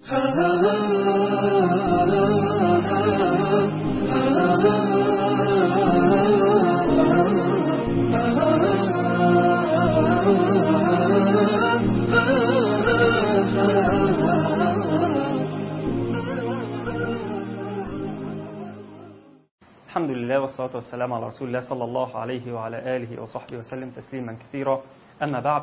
الحمد لله والصلاة والسلام على رسول الله صلى الله عليه وعلى آله وصحبه وسلم تسليما كثيرا أما بعد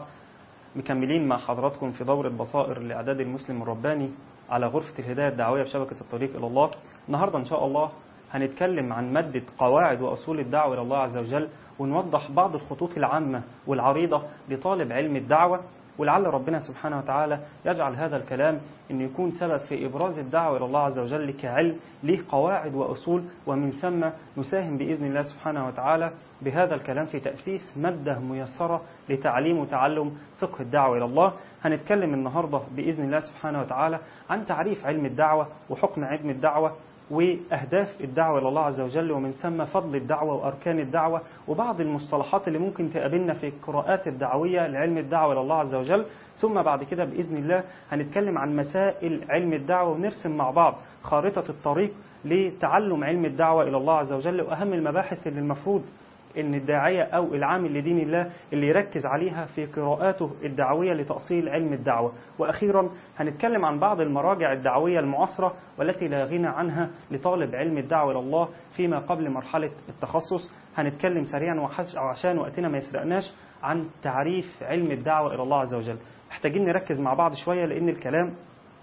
مكملين مع حضراتكم في دورة بصائر لإعداد المسلم الرباني على غرفة الهداية الدعوية بشبكة الطريق إلى الله النهاردة إن شاء الله هنتكلم عن مادة قواعد وأصول الدعوة إلى الله عز وجل ونوضح بعض الخطوط العامة والعريضة لطالب علم الدعوة ولعل ربنا سبحانه وتعالى يجعل هذا الكلام أن يكون سبب في إبراز الدعوة إلى الله عز وجل كعلم له قواعد وأصول ومن ثم نساهم بإذن الله سبحانه وتعالى بهذا الكلام في تأسيس مادة ميسرة لتعليم وتعلم فقه الدعوة إلى الله هنتكلم النهاردة بإذن الله سبحانه وتعالى عن تعريف علم الدعوة وحكم علم الدعوة وأهداف الدعوة إلى الله عز وجل ومن ثم فضل الدعوة وأركان الدعوة وبعض المصطلحات اللي ممكن تقابلنا في القراءات الدعوية لعلم الدعوة إلى الله عز وجل ثم بعد كده بإذن الله هنتكلم عن مسائل علم الدعوة ونرسم مع بعض خارطة الطريق لتعلم علم الدعوة إلى الله عز وجل وأهم المباحث اللي المفروض ان الداعية او العامل لدين الله اللي يركز عليها في قراءاته الدعوية لتأصيل علم الدعوة واخيرا هنتكلم عن بعض المراجع الدعوية المعاصرة والتي لا غنى عنها لطالب علم الدعوة الى الله فيما قبل مرحلة التخصص هنتكلم سريعا وعشان وقتنا ما يسرقناش عن تعريف علم الدعوة الى الله عز وجل محتاجين نركز مع بعض شوية لان الكلام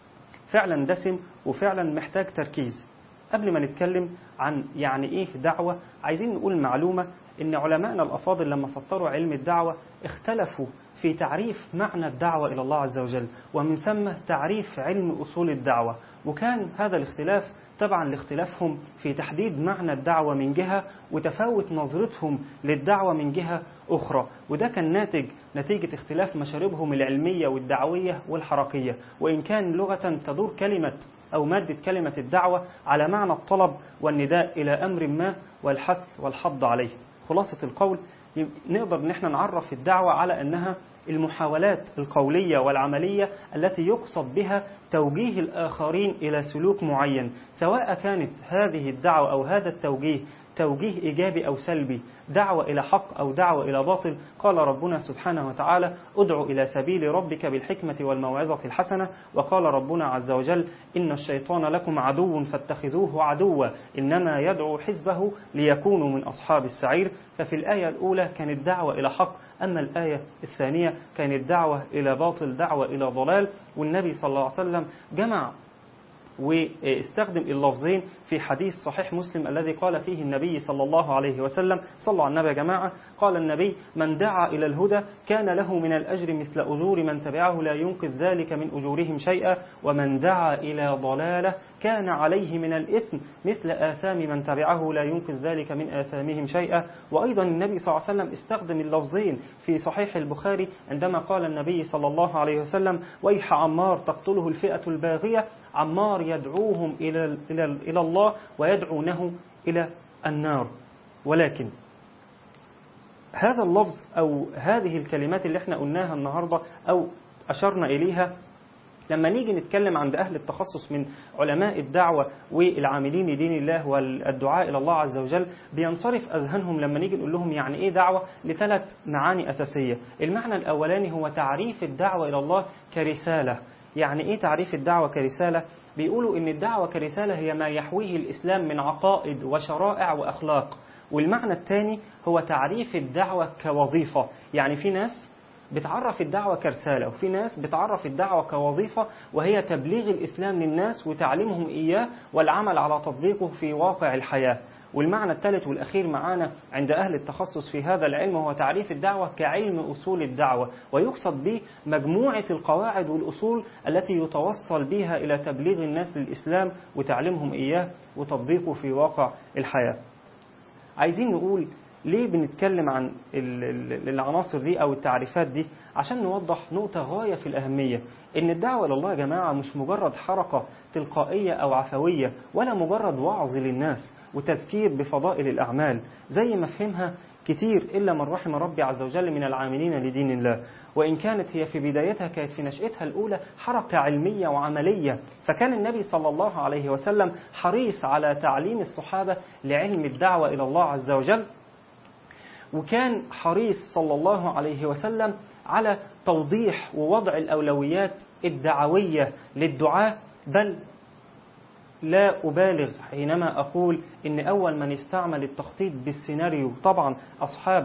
فعلا دسم وفعلا محتاج تركيز قبل ما نتكلم عن يعني ايه دعوة عايزين نقول معلومة ان علماءنا الافاضل لما سطروا علم الدعوة اختلفوا في تعريف معنى الدعوة الى الله عز وجل ومن ثم تعريف علم اصول الدعوة وكان هذا الاختلاف طبعا لاختلافهم في تحديد معنى الدعوة من جهة وتفاوت نظرتهم للدعوة من جهة أخرى وده كان ناتج نتيجة اختلاف مشاربهم العلمية والدعوية والحركية وإن كان لغة تدور كلمة أو مادة كلمة الدعوة على معنى الطلب والنداء إلى أمر ما والحث والحض عليه خلاصة القول نقدر ان احنا نعرف الدعوة على أنها المحاولات القولية والعملية التي يقصد بها توجيه الآخرين إلى سلوك معين سواء كانت هذه الدعوة أو هذا التوجيه توجيه إيجابي أو سلبي دعوة إلى حق أو دعوة إلى باطل قال ربنا سبحانه وتعالى ادع إلى سبيل ربك بالحكمة والموعظة الحسنة وقال ربنا عز وجل إن الشيطان لكم عدو فاتخذوه عدوا إنما يدعو حزبه ليكونوا من أصحاب السعير ففي الآية الأولى كانت دعوة إلى حق أما الآية الثانية كانت دعوة إلى باطل دعوة إلى ضلال والنبي صلى الله عليه وسلم جمع واستخدم اللفظين في حديث صحيح مسلم الذي قال فيه النبي صلى الله عليه وسلم صلوا على النبي يا جماعة قال النبي من دعا إلى الهدى كان له من الأجر مثل أجور من تبعه لا ينقذ ذلك من أجورهم شيئا ومن دعا إلى ضلالة كان عليه من الإثم مثل آثام من تبعه لا ينقذ ذلك من آثامهم شيئا وأيضا النبي صلى الله عليه وسلم استخدم اللفظين في صحيح البخاري عندما قال النبي صلى الله عليه وسلم ويح عمار تقتله الفئة الباغية عمار يدعوهم إلى, إلى, إلى الله ويدعونه إلى النار ولكن هذا اللفظ أو هذه الكلمات اللي احنا قلناها النهاردة أو أشرنا إليها لما نيجي نتكلم عند أهل التخصص من علماء الدعوة والعاملين لدين الله والدعاء إلى الله عز وجل بينصرف أذهانهم لما نيجي نقول لهم يعني إيه دعوة لثلاث معاني أساسية المعنى الأولاني هو تعريف الدعوة إلى الله كرسالة يعني إيه تعريف الدعوة كرسالة؟ بيقولوا إن الدعوة كرسالة هي ما يحويه الإسلام من عقائد وشرائع وأخلاق والمعنى الثاني هو تعريف الدعوة كوظيفة يعني في ناس بتعرف الدعوة كرسالة وفي ناس بتعرف الدعوة كوظيفة وهي تبليغ الإسلام للناس وتعليمهم إياه والعمل على تطبيقه في واقع الحياة والمعنى الثالث والأخير معانا عند أهل التخصص في هذا العلم هو تعريف الدعوة كعلم أصول الدعوة ويقصد به مجموعة القواعد والأصول التي يتوصل بها إلى تبليغ الناس للإسلام وتعليمهم إياه وتطبيقه في واقع الحياة عايزين نقول ليه بنتكلم عن العناصر دي أو التعريفات دي عشان نوضح نقطة غاية في الأهمية إن الدعوة لله يا جماعة مش مجرد حركة تلقائية أو عفوية ولا مجرد وعظ للناس وتذكير بفضائل الأعمال زي ما فهمها كتير إلا من رحم ربي عز وجل من العاملين لدين الله وإن كانت هي في بدايتها كانت في نشأتها الأولى حركة علمية وعملية فكان النبي صلى الله عليه وسلم حريص على تعليم الصحابة لعلم الدعوة إلى الله عز وجل وكان حريص صلى الله عليه وسلم على توضيح ووضع الأولويات الدعوية للدعاء بل لا أبالغ حينما أقول إن أول من استعمل التخطيط بالسيناريو طبعا أصحاب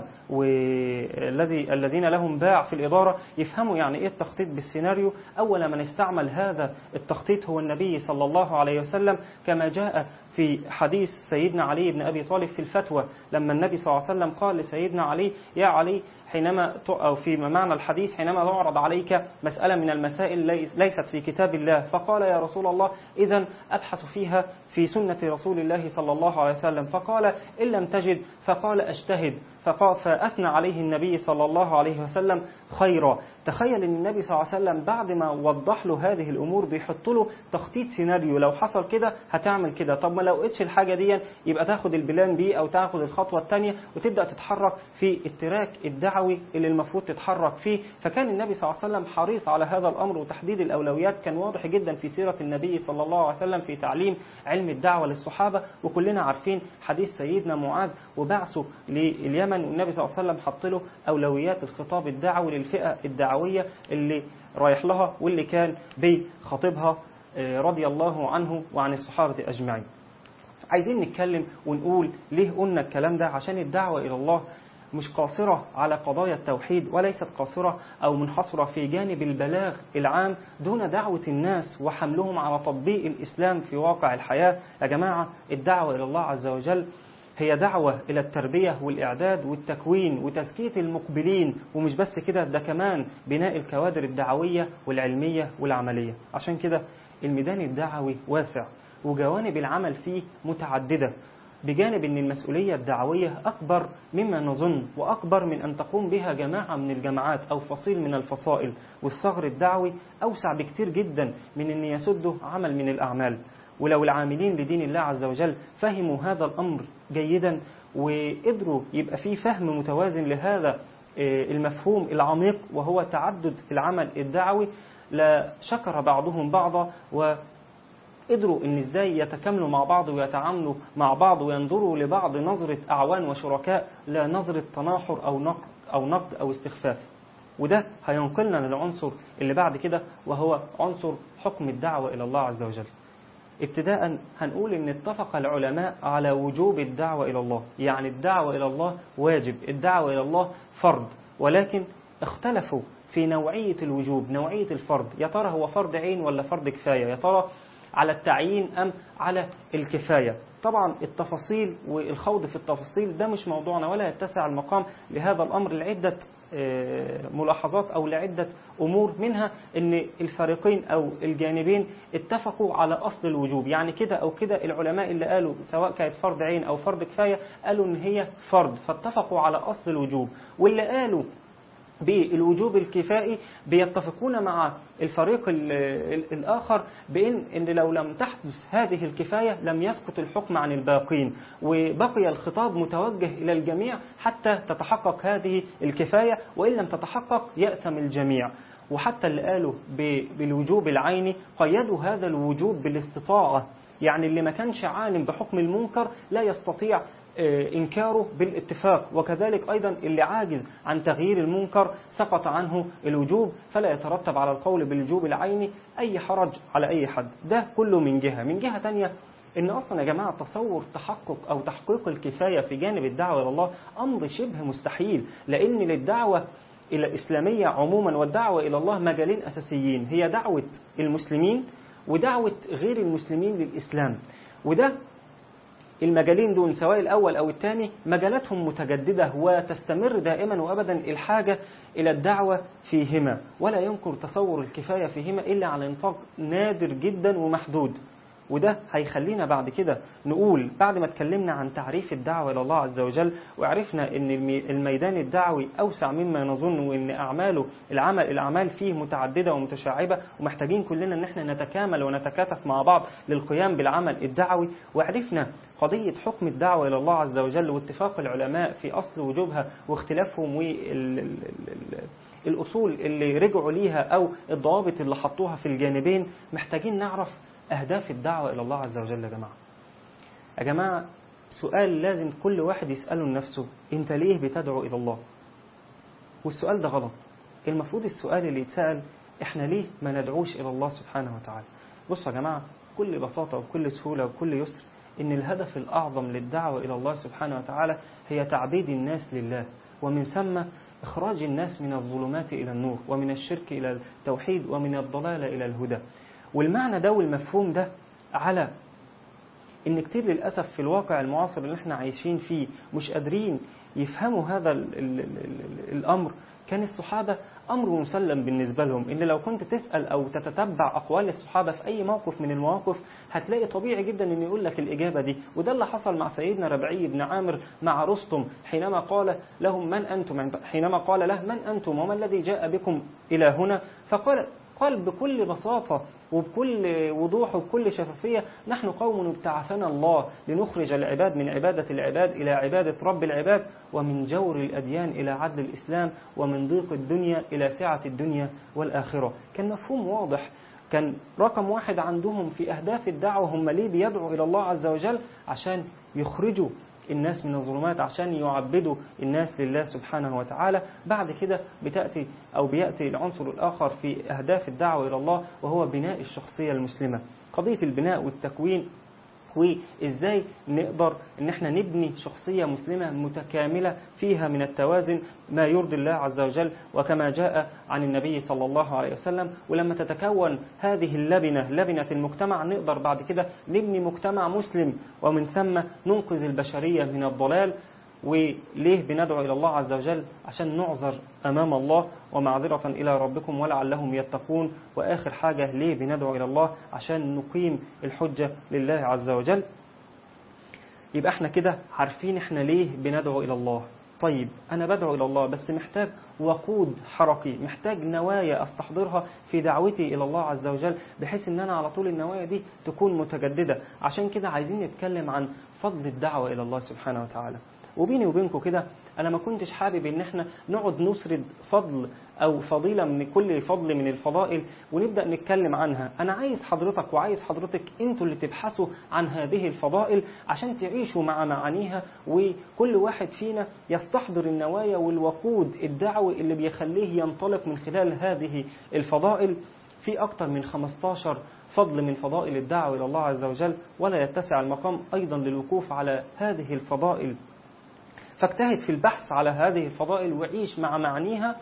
والذي الذين لهم باع في الإدارة يفهموا يعني إيه التخطيط بالسيناريو أول من استعمل هذا التخطيط هو النبي صلى الله عليه وسلم كما جاء في حديث سيدنا علي بن أبي طالب في الفتوى لما النبي صلى الله عليه وسلم قال لسيدنا علي يا علي حينما أو في معنى الحديث حينما تعرض عليك مسألة من المسائل ليست في كتاب الله فقال يا رسول الله إذا أبحث فيها في سنة رسول الله صلى الله عليه وسلم فقال إن لم تجد فقال أجتهد فقال فأثنى عليه النبي صلى الله عليه وسلم خيرا تخيل ان النبي صلى الله عليه وسلم بعد ما وضح له هذه الامور بيحط له تخطيط سيناريو لو حصل كده هتعمل كده طب ما لو قتش الحاجه دي يبقى تاخد البلان بي او تاخد الخطوه الثانيه وتبدا تتحرك في التراك الدعوي اللي المفروض تتحرك فيه فكان النبي صلى الله عليه وسلم حريص على هذا الامر وتحديد الاولويات كان واضح جدا في سيره النبي صلى الله عليه وسلم في تعليم علم الدعوه للصحابه وكلنا عارفين حديث سيدنا معاذ وبعثه لليمن والنبي صلى الله عليه وسلم حط له اولويات الخطاب الدعوي للفئه الدعويه اللي رايح لها واللي كان بخطيبها رضي الله عنه وعن الصحابه اجمعين. عايزين نتكلم ونقول ليه قلنا الكلام ده عشان الدعوه الى الله مش قاصرة على قضايا التوحيد وليست قاصرة أو منحصرة في جانب البلاغ العام دون دعوة الناس وحملهم على تطبيق الإسلام في واقع الحياة يا جماعة الدعوة إلى الله عز وجل هي دعوة إلى التربية والإعداد والتكوين وتزكية المقبلين ومش بس كده ده كمان بناء الكوادر الدعوية والعلمية والعملية عشان كده الميدان الدعوي واسع وجوانب العمل فيه متعددة بجانب أن المسؤولية الدعوية أكبر مما نظن وأكبر من أن تقوم بها جماعة من الجماعات أو فصيل من الفصائل والصغر الدعوي أوسع بكتير جدا من أن يسده عمل من الأعمال ولو العاملين لدين الله عز وجل فهموا هذا الأمر جيدا وقدروا يبقى فيه فهم متوازن لهذا المفهوم العميق وهو تعدد العمل الدعوي لا شكر بعضهم بعضا و قدروا ان ازاي يتكاملوا مع بعض ويتعاملوا مع بعض وينظروا لبعض نظرة اعوان وشركاء لا نظرة تناحر او نقد او نقد او استخفاف وده هينقلنا للعنصر اللي بعد كده وهو عنصر حكم الدعوة الى الله عز وجل ابتداء هنقول ان اتفق العلماء على وجوب الدعوة الى الله يعني الدعوة الى الله واجب الدعوة الى الله فرض ولكن اختلفوا في نوعية الوجوب نوعية الفرض يا ترى هو فرض عين ولا فرض كفاية يا ترى على التعيين أم على الكفاية طبعا التفاصيل والخوض في التفاصيل ده مش موضوعنا ولا يتسع المقام لهذا الأمر لعدة ملاحظات أو لعدة أمور منها أن الفريقين أو الجانبين اتفقوا على أصل الوجوب يعني كده أو كده العلماء اللي قالوا سواء كانت فرض عين أو فرض كفاية قالوا أن هي فرض فاتفقوا على أصل الوجوب واللي قالوا بالوجوب الكفائي بيتفقون مع الفريق الآخر بأن إن لو لم تحدث هذه الكفاية لم يسقط الحكم عن الباقين وبقي الخطاب متوجه إلى الجميع حتى تتحقق هذه الكفاية وإن لم تتحقق يأثم الجميع وحتى اللي قالوا بالوجوب العيني قيدوا هذا الوجوب بالاستطاعة يعني اللي ما كانش عالم بحكم المنكر لا يستطيع إنكاره بالاتفاق وكذلك أيضا اللي عاجز عن تغيير المنكر سقط عنه الوجوب فلا يترتب على القول بالوجوب العيني أي حرج على أي حد ده كله من جهة من جهة تانية إن أصلا يا جماعة تصور تحقق أو تحقيق الكفاية في جانب الدعوة إلى الله أمر شبه مستحيل لأن للدعوة إلى الإسلامية عموما والدعوة إلى الله مجالين أساسيين هي دعوة المسلمين ودعوة غير المسلمين للإسلام وده المجالين دول سواء الأول أو الثاني مجالاتهم متجددة وتستمر دائما وأبدا الحاجة إلى الدعوة فيهما ولا يمكن تصور الكفاية فيهما إلا على نطاق نادر جدا ومحدود وده هيخلينا بعد كده نقول بعد ما اتكلمنا عن تعريف الدعوة إلى الله عز وجل وعرفنا أن الميدان الدعوي أوسع مما نظن وأن أعماله العمل الأعمال فيه متعددة ومتشعبة ومحتاجين كلنا أن احنا نتكامل ونتكاتف مع بعض للقيام بالعمل الدعوي وعرفنا قضية حكم الدعوة إلى الله عز وجل واتفاق العلماء في أصل وجوبها واختلافهم الأصول اللي رجعوا ليها أو الضوابط اللي حطوها في الجانبين محتاجين نعرف أهداف الدعوة إلى الله عز وجل يا جماعة يا جماعة سؤال لازم كل واحد يسأله لنفسه أنت ليه بتدعو إلى الله والسؤال ده غلط المفروض السؤال اللي يتسأل إحنا ليه ما ندعوش إلى الله سبحانه وتعالى بصوا يا جماعة بكل بساطة وبكل سهولة وبكل يسر إن الهدف الأعظم للدعوة إلى الله سبحانه وتعالى هي تعبيد الناس لله ومن ثم إخراج الناس من الظلمات إلى النور ومن الشرك إلى التوحيد ومن الضلال إلى الهدى والمعنى ده والمفهوم ده على إن كتير للأسف في الواقع المعاصر اللي احنا عايشين فيه مش قادرين يفهموا هذا ال ال ال الأمر كان الصحابة أمر مسلم بالنسبة لهم إن لو كنت تسأل أو تتتبع أقوال الصحابة في أي موقف من المواقف هتلاقي طبيعي جدا إن يقول لك الإجابة دي وده اللي حصل مع سيدنا ربعي بن عامر مع رستم حينما قال لهم من أنتم حينما قال له من أنتم وما الذي جاء بكم إلى هنا فقال قال بكل بساطة وبكل وضوح وبكل شفافية نحن قوم ابتعثنا الله لنخرج العباد من عبادة العباد إلى عبادة رب العباد ومن جور الأديان إلى عدل الإسلام ومن ضيق الدنيا إلى سعة الدنيا والآخرة كان مفهوم واضح كان رقم واحد عندهم في أهداف الدعوة هم ليه بيدعوا إلى الله عز وجل عشان يخرجوا الناس من الظلمات عشان يعبدوا الناس لله سبحانه وتعالى بعد كده بتأتي أو بيأتي العنصر الآخر في أهداف الدعوة إلى الله وهو بناء الشخصية المسلمة قضية البناء والتكوين وازاي نقدر ان احنا نبني شخصية مسلمة متكاملة فيها من التوازن ما يرضي الله عز وجل وكما جاء عن النبي صلى الله عليه وسلم ولما تتكون هذه اللبنة لبنة المجتمع نقدر بعد كده نبني مجتمع مسلم ومن ثم ننقذ البشرية من الضلال وليه بندعو إلى الله عز وجل عشان نعذر أمام الله ومعذرة إلى ربكم ولعلهم يتقون وآخر حاجة ليه بندعو إلى الله عشان نقيم الحجة لله عز وجل يبقى احنا كده عارفين احنا ليه بندعو إلى الله طيب أنا بدعو إلى الله بس محتاج وقود حركي محتاج نوايا أستحضرها في دعوتي إلى الله عز وجل بحيث أن أنا على طول النوايا دي تكون متجددة عشان كده عايزين نتكلم عن فضل الدعوة إلى الله سبحانه وتعالى وبيني وبينكم كده انا ما كنتش حابب ان احنا نقعد نسرد فضل او فضيله من كل فضل من الفضائل ونبدا نتكلم عنها انا عايز حضرتك وعايز حضرتك انتوا اللي تبحثوا عن هذه الفضائل عشان تعيشوا مع معانيها وكل واحد فينا يستحضر النوايا والوقود الدعوي اللي بيخليه ينطلق من خلال هذه الفضائل في أكثر من 15 فضل من فضائل الدعوة إلى الله عز وجل ولا يتسع المقام أيضا للوقوف على هذه الفضائل فاجتهد في البحث على هذه الفضائل وعيش مع معانيها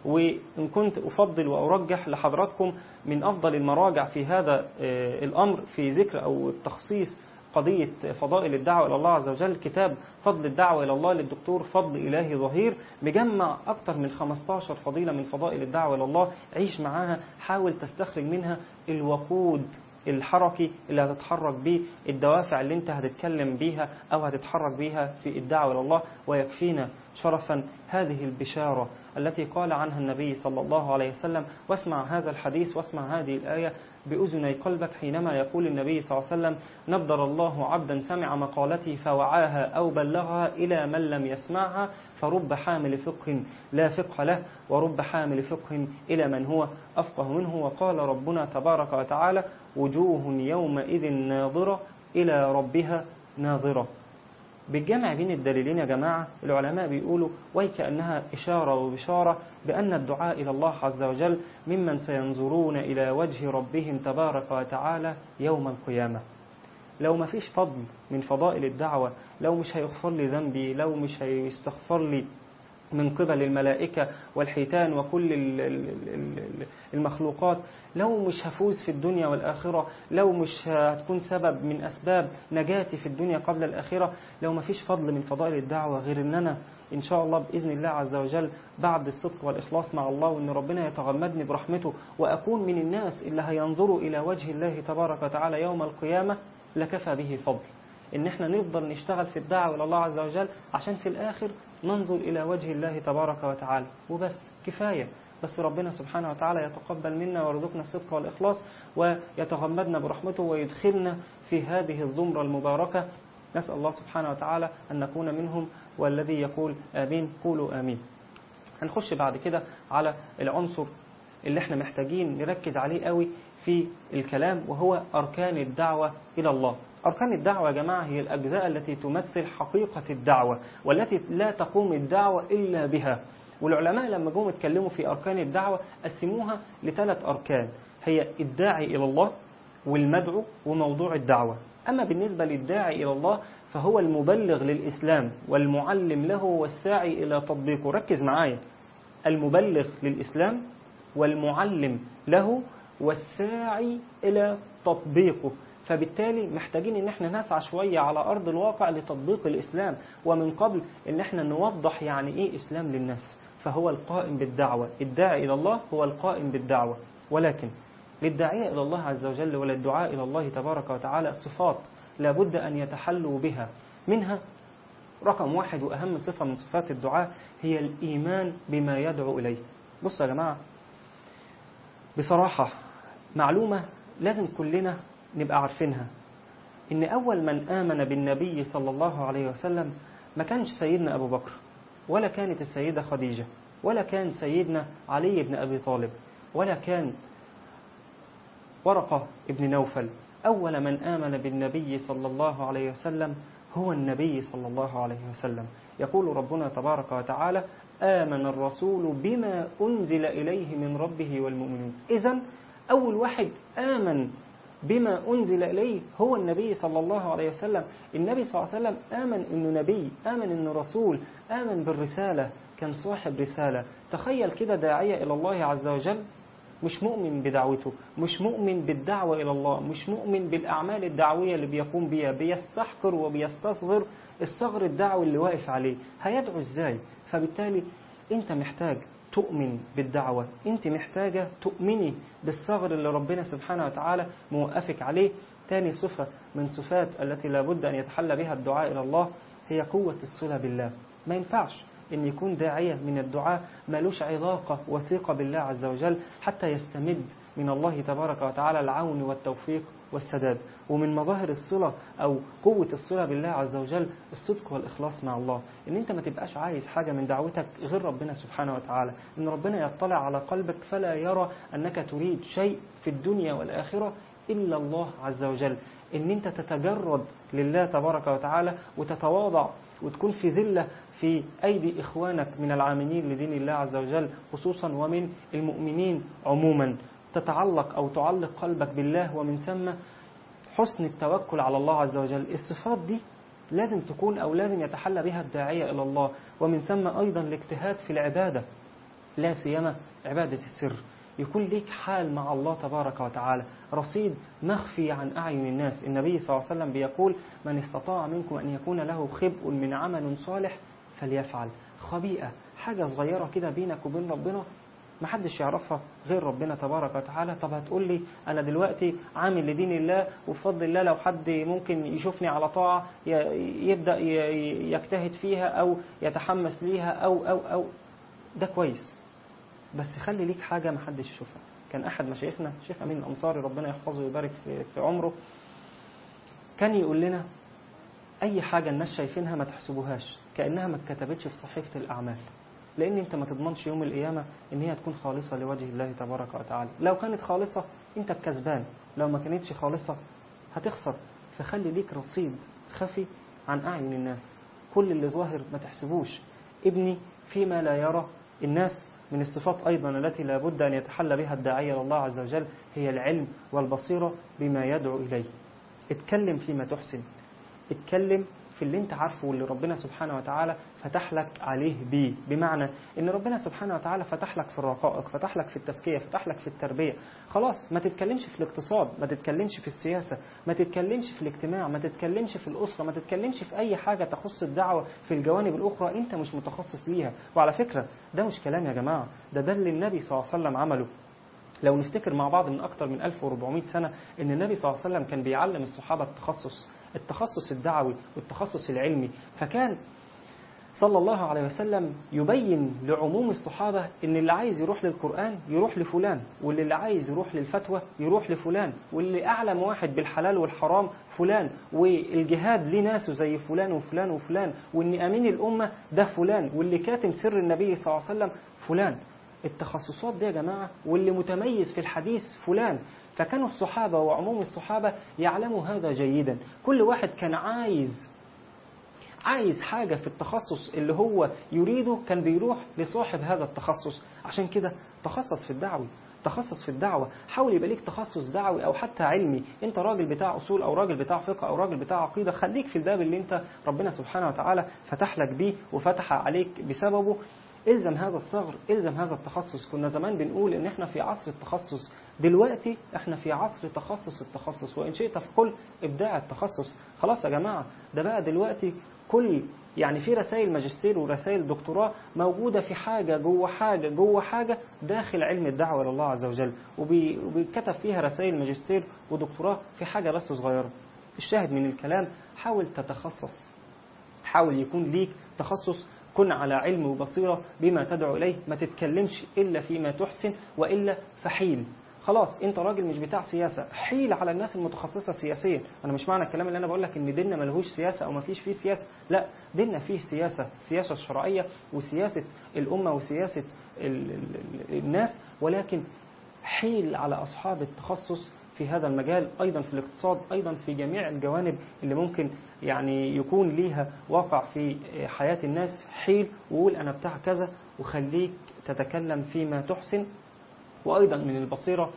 وإن كنت أفضل وأرجح لحضراتكم من أفضل المراجع في هذا الأمر في ذكر أو تخصيص قضية فضائل الدعوة إلى الله عز وجل كتاب فضل الدعوة إلى الله للدكتور فضل إلهي ظهير مجمع أكثر من 15 فضيلة من فضائل الدعوة إلى الله عيش معاها حاول تستخرج منها الوقود الحركي اللي هتتحرك بيه الدوافع اللي انت هتتكلم بيها او هتتحرك بيها في الدعوة الى الله ويكفينا شرفا هذه البشارة التي قال عنها النبي صلى الله عليه وسلم واسمع هذا الحديث واسمع هذه الآية بأذني قلبك حينما يقول النبي صلى الله عليه وسلم نضر الله عبدا سمع مقالتي فوعاها أو بلغها إلى من لم يسمعها فرب حامل فقه لا فقه له ورب حامل فقه إلى من هو أفقه منه وقال ربنا تبارك وتعالى وجوه يومئذ ناظرة إلى ربها ناظرة بالجمع بين الدليلين يا جماعة العلماء بيقولوا ويكأنها إشارة وبشارة بأن الدعاء إلى الله عز وجل ممن سينظرون إلى وجه ربهم تبارك وتعالى يوم القيامة لو ما فيش فضل من فضائل الدعوة لو مش هيغفر لي ذنبي لو مش هيستغفر لي من قبل الملائكة والحيتان وكل المخلوقات لو مش هفوز في الدنيا والآخرة لو مش هتكون سبب من أسباب نجاتي في الدنيا قبل الآخرة لو ما فيش فضل من فضائل الدعوة غير أن أنا إن شاء الله بإذن الله عز وجل بعد الصدق والإخلاص مع الله وأن ربنا يتغمدني برحمته وأكون من الناس اللي هينظروا إلى وجه الله تبارك وتعالى يوم القيامة لكفى به فضل ان احنا نفضل نشتغل في الدعوة الى الله عز وجل عشان في الاخر ننظر الى وجه الله تبارك وتعالى وبس كفاية بس ربنا سبحانه وتعالى يتقبل منا ويرزقنا الصدق والإخلاص ويتغمدنا برحمته ويدخلنا في هذه الزمرة المباركة نسأل الله سبحانه وتعالى أن نكون منهم والذي يقول آمين قولوا آمين هنخش بعد كده على العنصر اللي احنا محتاجين نركز عليه قوي في الكلام وهو أركان الدعوة إلى الله أركان الدعوة يا جماعة هي الأجزاء التي تمثل حقيقة الدعوة والتي لا تقوم الدعوة إلا بها والعلماء لما جم اتكلموا في أركان الدعوة قسموها لثلاث أركان هي الداعي إلى الله والمدعو وموضوع الدعوة أما بالنسبة للداعي إلى الله فهو المبلغ للإسلام والمعلم له والساعي إلى تطبيقه ركز معايا المبلغ للإسلام والمعلم له والساعي إلى تطبيقه فبالتالي محتاجين ان احنا نسعى شوية على ارض الواقع لتطبيق الاسلام ومن قبل ان احنا نوضح يعني ايه اسلام للناس فهو القائم بالدعوة الداعي الى الله هو القائم بالدعوة ولكن للداعية الى الله عز وجل وللدعاء الى الله تبارك وتعالى صفات لابد ان يتحلوا بها منها رقم واحد واهم صفة من صفات الدعاء هي الايمان بما يدعو اليه بصوا يا جماعة بصراحة معلومة لازم كلنا نبقى عارفينها إن أول من آمن بالنبي صلى الله عليه وسلم ما كانش سيدنا أبو بكر ولا كانت السيدة خديجة ولا كان سيدنا علي بن أبي طالب ولا كان ورقة ابن نوفل أول من آمن بالنبي صلى الله عليه وسلم هو النبي صلى الله عليه وسلم يقول ربنا تبارك وتعالى آمن الرسول بما أنزل إليه من ربه والمؤمنون إذا أول واحد آمن بما أنزل إليه هو النبي صلى الله عليه وسلم النبي صلى الله عليه وسلم آمن أنه نبي آمن أنه رسول آمن بالرسالة كان صاحب رسالة تخيل كده داعية إلى الله عز وجل مش مؤمن بدعوته مش مؤمن بالدعوة إلى الله مش مؤمن بالأعمال الدعوية اللي بيقوم بيها بيستحقر وبيستصغر الصغر الدعوي اللي واقف عليه هيدعو إزاي فبالتالي أنت محتاج تؤمن بالدعوة أنت محتاجة تؤمني بالصغر اللي ربنا سبحانه وتعالى موقفك عليه تاني صفة من صفات التي لابد أن يتحلى بها الدعاء إلى الله هي قوة الصلة بالله ما ينفعش أن يكون داعية من الدعاء ملوش علاقة وثيقة بالله عز وجل حتى يستمد من الله تبارك وتعالى العون والتوفيق والسداد ومن مظاهر الصلة أو قوة الصلة بالله عز وجل الصدق والإخلاص مع الله إن أنت ما تبقاش عايز حاجة من دعوتك غير ربنا سبحانه وتعالى إن ربنا يطلع على قلبك فلا يرى أنك تريد شيء في الدنيا والآخرة إلا الله عز وجل إن أنت تتجرد لله تبارك وتعالى وتتواضع وتكون في ذلة في أيدي إخوانك من العاملين لدين الله عز وجل خصوصا ومن المؤمنين عموما تتعلق أو تعلق قلبك بالله ومن ثم حسن التوكل على الله عز وجل الصفات دي لازم تكون أو لازم يتحلى بها الداعية إلى الله ومن ثم أيضا الاجتهاد في العبادة لا سيما عبادة السر يكون ليك حال مع الله تبارك وتعالى رصيد مخفي عن أعين الناس النبي صلى الله عليه وسلم بيقول من استطاع منكم أن يكون له خبء من عمل صالح فليفعل خبيئة حاجة صغيرة كده بينك وبين ربنا ما حدش يعرفها غير ربنا تبارك وتعالى طب هتقول لي أنا دلوقتي عامل لدين الله وبفضل الله لو حد ممكن يشوفني على طاعة يبدأ يجتهد فيها أو يتحمس ليها أو أو أو ده كويس بس خلي ليك حاجة ما حدش يشوفها كان أحد مشايخنا شيخ أمين الأنصاري ربنا يحفظه ويبارك في, في عمره كان يقول لنا أي حاجة الناس شايفينها ما تحسبوهاش كأنها ما اتكتبتش في صحيفة الأعمال لأن أنت ما تضمنش يوم القيامة إن هي تكون خالصة لوجه الله تبارك وتعالى لو كانت خالصة أنت الكسبان لو ما كانتش خالصة هتخسر فخلي ليك رصيد خفي عن أعين الناس كل اللي ظاهر ما تحسبوش ابني فيما لا يرى الناس من الصفات أيضا التي لا بد أن يتحلى بها الداعية لله عز وجل هي العلم والبصيرة بما يدعو إليه اتكلم فيما تحسن اتكلم في اللي انت عارفه واللي ربنا سبحانه وتعالى فتح لك عليه بيه بمعنى ان ربنا سبحانه وتعالى فتح لك في الرقائق فتح لك في التزكية فتح لك في التربية خلاص ما تتكلمش في الاقتصاد ما تتكلمش في السياسة ما تتكلمش في الاجتماع ما تتكلمش في الأسرة ما تتكلمش في أي حاجة تخص الدعوة في الجوانب الأخرى انت مش متخصص ليها وعلى فكرة ده مش كلام يا جماعة ده ده اللي النبي صلى الله عليه وسلم عمله لو نفتكر مع بعض من أكثر من 1400 سنة أن النبي صلى الله عليه وسلم كان بيعلم الصحابة التخصص التخصص الدعوي والتخصص العلمي فكان صلى الله عليه وسلم يبين لعموم الصحابة إن اللي عايز يروح للقرآن يروح لفلان واللي اللي عايز يروح للفتوى يروح لفلان واللي أعلم واحد بالحلال والحرام فلان والجهاد ليه ناسه زي فلان وفلان وفلان وإن أمين الأمة ده فلان واللي كاتم سر النبي صلى الله عليه وسلم فلان التخصصات دي يا جماعة واللي متميز في الحديث فلان فكانوا الصحابة وعموم الصحابة يعلموا هذا جيدا كل واحد كان عايز عايز حاجة في التخصص اللي هو يريده كان بيروح لصاحب هذا التخصص عشان كده تخصص في الدعوة تخصص في الدعوة حاول يبقى ليك تخصص دعوي أو حتى علمي أنت راجل بتاع أصول أو راجل بتاع فقه أو راجل بتاع عقيدة خليك في الباب اللي أنت ربنا سبحانه وتعالى فتح لك بيه وفتح عليك بسببه الزم هذا الصغر الزم هذا التخصص كنا زمان بنقول ان احنا في عصر التخصص دلوقتي احنا في عصر تخصص التخصص وان شئت فقل ابداع التخصص خلاص يا جماعه ده بقى دلوقتي كل يعني في رسائل ماجستير ورسائل دكتوراه موجودة في حاجة جوه حاجة جوه حاجة داخل علم الدعوة إلى الله عز وجل وبي- وبيتكتب فيها رسائل ماجستير ودكتوراه في حاجة بس صغيرة الشاهد من الكلام حاول تتخصص حاول يكون ليك تخصص كن على علم وبصيرة بما تدعو إليه ما تتكلمش إلا فيما تحسن وإلا فحيل خلاص انت راجل مش بتاع سياسة حيل على الناس المتخصصة سياسيا انا مش معنى الكلام اللي انا بقول لك ان ديننا ملهوش سياسة او ما فيش فيه سياسة لا ديننا فيه سياسة السياسة الشرعية وسياسة الامة وسياسة ال ال ال الناس ولكن حيل على اصحاب التخصص في هذا المجال ايضا في الاقتصاد ايضا في جميع الجوانب اللي ممكن يعني يكون ليها واقع في حياة الناس حيل وقول انا بتاع كذا وخليك تتكلم فيما تحسن وأيضا من البصيرة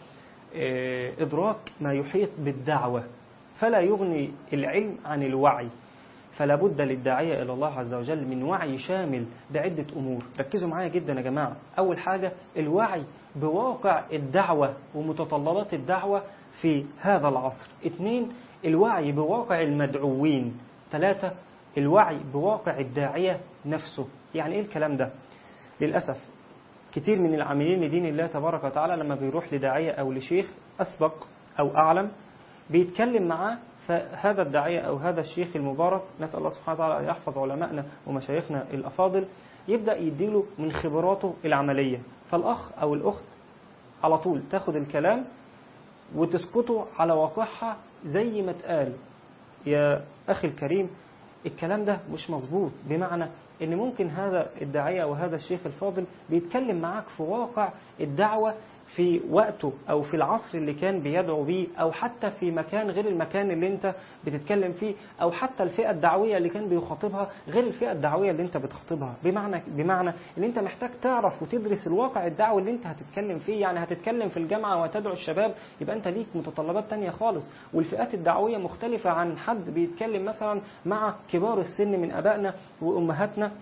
آه، إدراك ما يحيط بالدعوة فلا يغني العلم عن الوعي فلا بد للداعية إلى الله عز وجل من وعي شامل بعدة أمور ركزوا معايا جدا يا جماعة أول حاجة الوعي بواقع الدعوة ومتطلبات الدعوة في هذا العصر اثنين الوعي بواقع المدعوين ثلاثة الوعي بواقع الداعية نفسه يعني إيه الكلام ده للأسف كتير من العاملين لدين الله تبارك وتعالى لما بيروح لداعية أو لشيخ أسبق أو أعلم بيتكلم معاه فهذا الداعية أو هذا الشيخ المبارك نسأل الله سبحانه وتعالى أن يحفظ علمائنا ومشايخنا الأفاضل يبدأ يديله من خبراته العملية فالأخ أو الأخت على طول تاخد الكلام وتسكتوا على واقعها زي ما اتقال يا أخي الكريم الكلام ده مش مظبوط بمعنى ان ممكن هذا الداعية وهذا الشيخ الفاضل بيتكلم معاك في واقع الدعوة في وقته او في العصر اللي كان بيدعو بيه او حتى في مكان غير المكان اللي انت بتتكلم فيه او حتى الفئة الدعوية اللي كان بيخاطبها غير الفئة الدعوية اللي انت بتخاطبها بمعنى بمعنى ان انت محتاج تعرف وتدرس الواقع الدعوي اللي انت هتتكلم فيه يعني هتتكلم في الجامعة وتدعو الشباب يبقى انت ليك متطلبات تانية خالص والفئات الدعوية مختلفة عن حد بيتكلم مثلا مع كبار السن من ابائنا وامهاتنا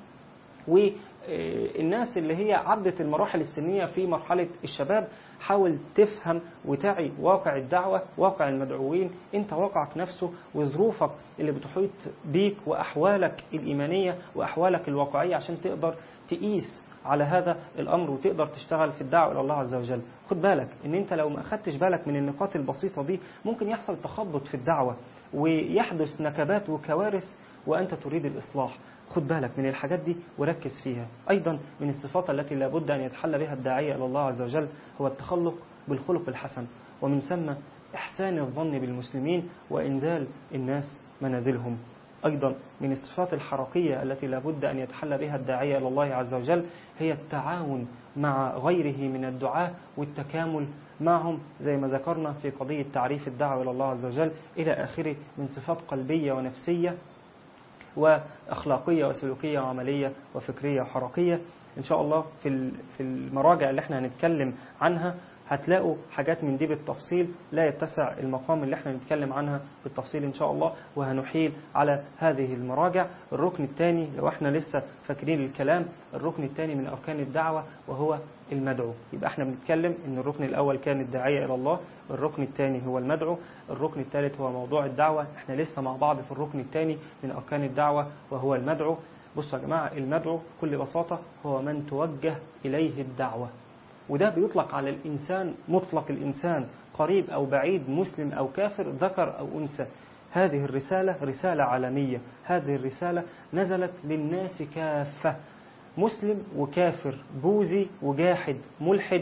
والناس اللي هي عدت المراحل السنية في مرحلة الشباب حاول تفهم وتعي واقع الدعوة واقع المدعوين انت واقعك نفسه وظروفك اللي بتحيط بيك وأحوالك الإيمانية وأحوالك الواقعية عشان تقدر تقيس على هذا الأمر وتقدر تشتغل في الدعوة إلى الله عز وجل خد بالك ان انت لو ما أخدتش بالك من النقاط البسيطة دي ممكن يحصل تخبط في الدعوة ويحدث نكبات وكوارث وأنت تريد الإصلاح خد بالك من الحاجات دي وركز فيها أيضا من الصفات التي لابد أن يتحلى بها الداعية إلى الله عز وجل هو التخلق بالخلق الحسن ومن ثم إحسان الظن بالمسلمين وإنزال الناس منازلهم أيضا من الصفات الحركية التي لابد أن يتحلى بها الداعية إلى الله عز وجل هي التعاون مع غيره من الدعاة والتكامل معهم زي ما ذكرنا في قضية تعريف الدعوة إلى الله عز وجل إلى آخره من صفات قلبية ونفسية وأخلاقية وسلوكية وعملية وفكرية وحركية إن شاء الله في في المراجع اللي احنا هنتكلم عنها هتلاقوا حاجات من دي بالتفصيل لا يتسع المقام اللي احنا نتكلم عنها بالتفصيل إن شاء الله وهنحيل على هذه المراجع الركن الثاني لو احنا لسه فاكرين الكلام الركن الثاني من أركان الدعوة وهو المدعو يبقى احنا بنتكلم ان الركن الأول كان الداعية إلى الله الركن الثاني هو المدعو الركن الثالث هو موضوع الدعوة احنا لسه مع بعض في الركن الثاني من أركان الدعوة وهو المدعو بصوا يا جماعة المدعو بكل بساطة هو من توجه إليه الدعوة وده بيطلق على الإنسان مطلق الإنسان قريب أو بعيد مسلم أو كافر ذكر أو أنثى هذه الرسالة رسالة عالمية هذه الرسالة نزلت للناس كافة مسلم وكافر بوذي وجاحد ملحد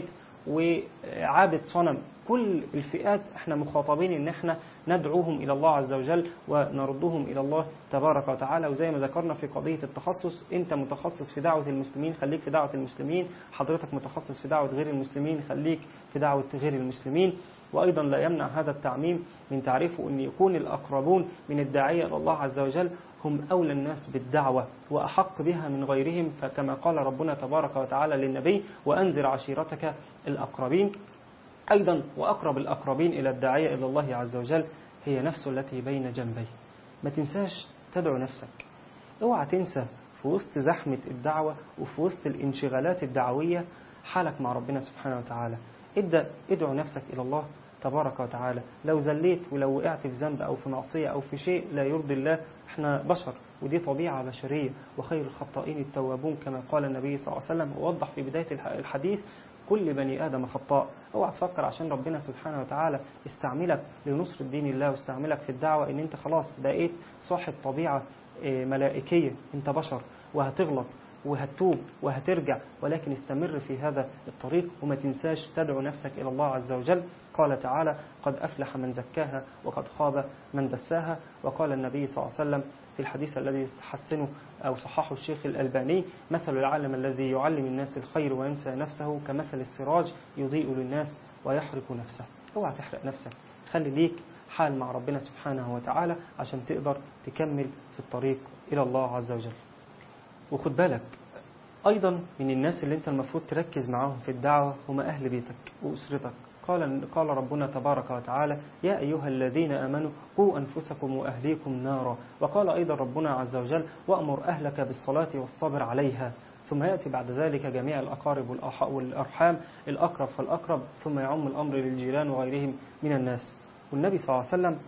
وعابد صنم كل الفئات احنا مخاطبين ان احنا ندعوهم الى الله عز وجل ونردهم الى الله تبارك وتعالى وزي ما ذكرنا في قضيه التخصص انت متخصص في دعوه المسلمين خليك في دعوه المسلمين حضرتك متخصص في دعوه غير المسلمين خليك في دعوه غير المسلمين وايضا لا يمنع هذا التعميم من تعريفه ان يكون الاقربون من الداعيه الى الله عز وجل هم أولى الناس بالدعوة وأحق بها من غيرهم فكما قال ربنا تبارك وتعالى للنبي وأنذر عشيرتك الأقربين أيضا وأقرب الأقربين إلى الداعية إلى الله عز وجل هي نفس التي بين جنبيه ما تنساش تدعو نفسك اوعى تنسى في وسط زحمة الدعوة وفي وسط الانشغالات الدعوية حالك مع ربنا سبحانه وتعالى ابدأ ادعو نفسك إلى الله تبارك وتعالى لو زليت ولو وقعت في ذنب أو في معصية أو في شيء لا يرضي الله احنا بشر ودي طبيعة بشرية وخير الخطائين التوابون كما قال النبي صلى الله عليه وسلم ووضح في بداية الحديث كل بني آدم خطاء اوعى تفكر عشان ربنا سبحانه وتعالى استعملك لنصر دين الله واستعملك في الدعوة ان انت خلاص بقيت صاحب طبيعة ملائكية انت بشر وهتغلط وهتتوب وهترجع ولكن استمر في هذا الطريق وما تنساش تدعو نفسك إلى الله عز وجل قال تعالى قد أفلح من زكاها وقد خاب من دساها وقال النبي صلى الله عليه وسلم في الحديث الذي حسنه أو صححه الشيخ الألباني مثل العالم الذي يعلم الناس الخير وينسى نفسه كمثل السراج يضيء للناس ويحرق نفسه اوعى تحرق نفسك خلي ليك حال مع ربنا سبحانه وتعالى عشان تقدر تكمل في الطريق إلى الله عز وجل وخد بالك أيضا من الناس اللي أنت المفروض تركز معاهم في الدعوة هم أهل بيتك وأسرتك قال قال ربنا تبارك وتعالى يا أيها الذين آمنوا قوا أنفسكم وأهليكم نارا وقال أيضا ربنا عز وجل وأمر أهلك بالصلاة واصطبر عليها ثم يأتي بعد ذلك جميع الأقارب والأرحام الأقرب فالأقرب ثم يعم الأمر للجيران وغيرهم من الناس والنبي صلى الله عليه وسلم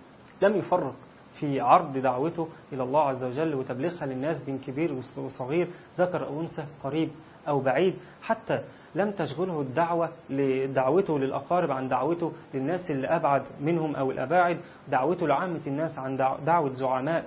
لم يفرق في عرض دعوته إلى الله عز وجل وتبليغها للناس بين كبير وصغير ذكر أو أنثى قريب أو بعيد حتى لم تشغله الدعوة لدعوته للأقارب عن دعوته للناس اللي أبعد منهم أو الأباعد دعوته لعامة الناس عن دعوة زعماء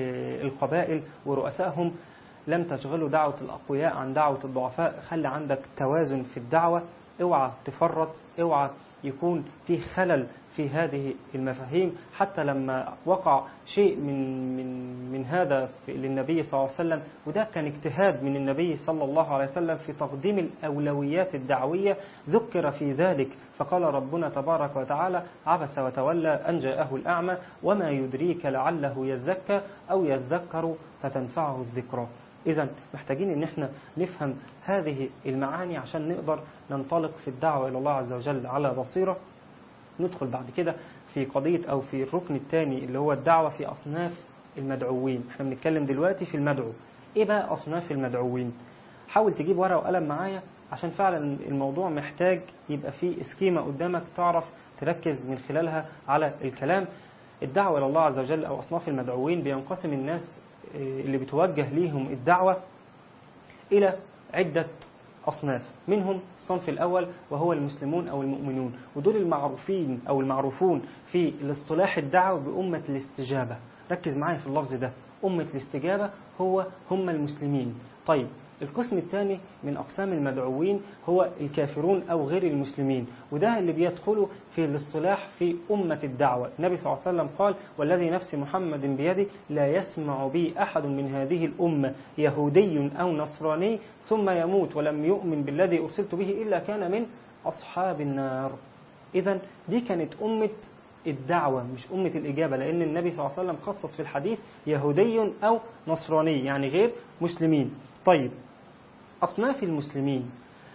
القبائل ورؤسائهم لم تشغله دعوة الأقوياء عن دعوة الضعفاء خلي عندك توازن في الدعوة اوعى تفرط اوعى يكون في خلل في هذه المفاهيم حتى لما وقع شيء من من من هذا للنبي صلى الله عليه وسلم وده كان اجتهاد من النبي صلى الله عليه وسلم في تقديم الأولويات الدعوية ذكر في ذلك فقال ربنا تبارك وتعالى عبس وتولى أن جاءه الأعمى وما يدريك لعله يزكى أو يذكر فتنفعه الذكرى إذا محتاجين إن احنا نفهم هذه المعاني عشان نقدر ننطلق في الدعوة إلى الله عز وجل على بصيرة ندخل بعد كده في قضية أو في الركن الثاني اللي هو الدعوة في أصناف المدعوين احنا بنتكلم دلوقتي في المدعو إيه بقى أصناف المدعوين حاول تجيب ورقة وقلم معايا عشان فعلا الموضوع محتاج يبقى فيه اسكيمة قدامك تعرف تركز من خلالها على الكلام الدعوة إلى الله عز وجل أو أصناف المدعوين بينقسم الناس اللي بتوجه ليهم الدعوة إلى عدة أصناف منهم الصنف الأول وهو المسلمون أو المؤمنون ودول المعروفين أو المعروفون في الاصطلاح الدعوة بأمة الاستجابة ركز معايا في اللفظ ده أمة الاستجابة هو هم المسلمين طيب القسم الثاني من أقسام المدعوين هو الكافرون أو غير المسلمين وده اللي بيدخلوا في الاصطلاح في أمة الدعوة النبي صلى الله عليه وسلم قال والذي نفس محمد بيده لا يسمع بي أحد من هذه الأمة يهودي أو نصراني ثم يموت ولم يؤمن بالذي أرسلت به إلا كان من أصحاب النار إذا دي كانت أمة الدعوة مش أمة الإجابة لأن النبي صلى الله عليه وسلم خصص في الحديث يهودي أو نصراني يعني غير مسلمين طيب أصناف المسلمين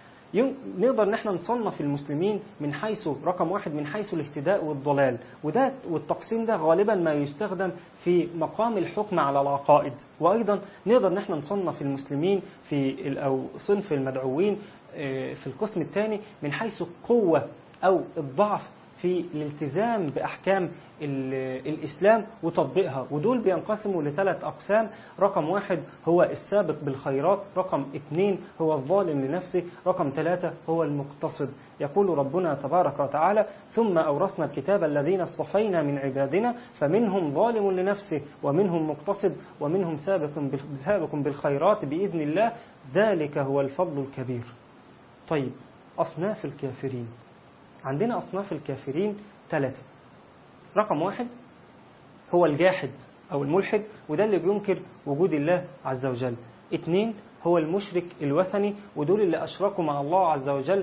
نقدر ان احنا نصنف المسلمين من حيث رقم واحد من حيث الاهتداء والضلال وده والتقسيم ده غالبا ما يستخدم في مقام الحكم على العقائد وايضا نقدر ان احنا نصنف المسلمين في او صنف المدعوين في القسم الثاني من حيث القوه او الضعف في الالتزام بأحكام الإسلام وتطبيقها ودول بينقسموا لثلاث أقسام رقم واحد هو السابق بالخيرات رقم اثنين هو الظالم لنفسه رقم ثلاثة هو المقتصد يقول ربنا تبارك وتعالى ثم أورثنا الكتاب الذين اصطفينا من عبادنا فمنهم ظالم لنفسه ومنهم مقتصد ومنهم سابق سابق بالخيرات بإذن الله ذلك هو الفضل الكبير طيب أصناف الكافرين عندنا أصناف الكافرين ثلاثة رقم واحد هو الجاحد أو الملحد وده اللي بينكر وجود الله عز وجل اثنين هو المشرك الوثني ودول اللي أشركوا مع الله عز وجل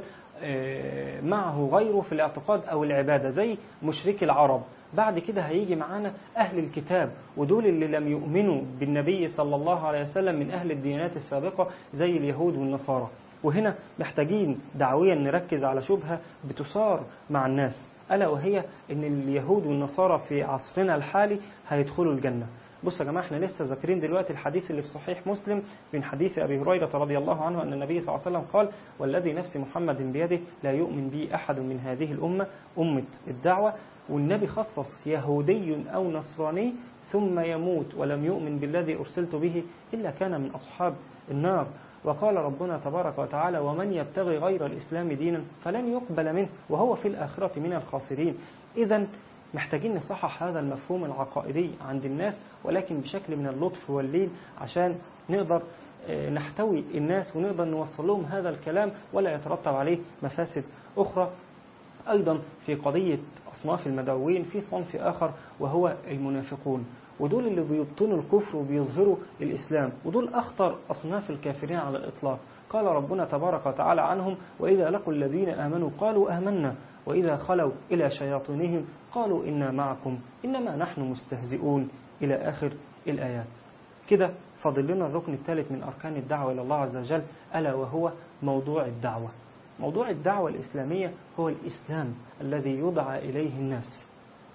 معه غيره في الاعتقاد أو العبادة زي مشركي العرب بعد كده هيجي معانا أهل الكتاب ودول اللي لم يؤمنوا بالنبي صلى الله عليه وسلم من أهل الديانات السابقة زي اليهود والنصارى وهنا محتاجين دعويا نركز على شبهة بتثار مع الناس ألا وهي أن اليهود والنصارى في عصرنا الحالي هيدخلوا الجنة بصوا يا جماعة احنا لسه ذاكرين دلوقتي الحديث اللي في صحيح مسلم من حديث أبي هريرة رضي الله عنه أن النبي صلى الله عليه وسلم قال والذي نفس محمد بيده لا يؤمن بي أحد من هذه الأمة أمة الدعوة والنبي خصص يهودي أو نصراني ثم يموت ولم يؤمن بالذي أرسلت به إلا كان من أصحاب النار وقال ربنا تبارك وتعالى ومن يبتغي غير الإسلام دينا فلن يقبل منه وهو في الآخرة من الخاسرين إذا محتاجين نصحح هذا المفهوم العقائدي عند الناس ولكن بشكل من اللطف واللين عشان نقدر نحتوي الناس ونقدر نوصل لهم هذا الكلام ولا يترتب عليه مفاسد أخرى أيضا في قضية أصناف المدعوين في صنف آخر وهو المنافقون ودول اللي بيبطنوا الكفر وبيظهروا الإسلام ودول أخطر أصناف الكافرين على الإطلاق قال ربنا تبارك وتعالى عنهم وإذا لقوا الذين آمنوا قالوا آمنا وإذا خلوا إلى شياطينهم قالوا إنا معكم إنما نحن مستهزئون إلى آخر الآيات كده فاضل لنا الركن الثالث من أركان الدعوة إلى الله عز وجل ألا وهو موضوع الدعوة موضوع الدعوة الإسلامية هو الإسلام الذي يدعى إليه الناس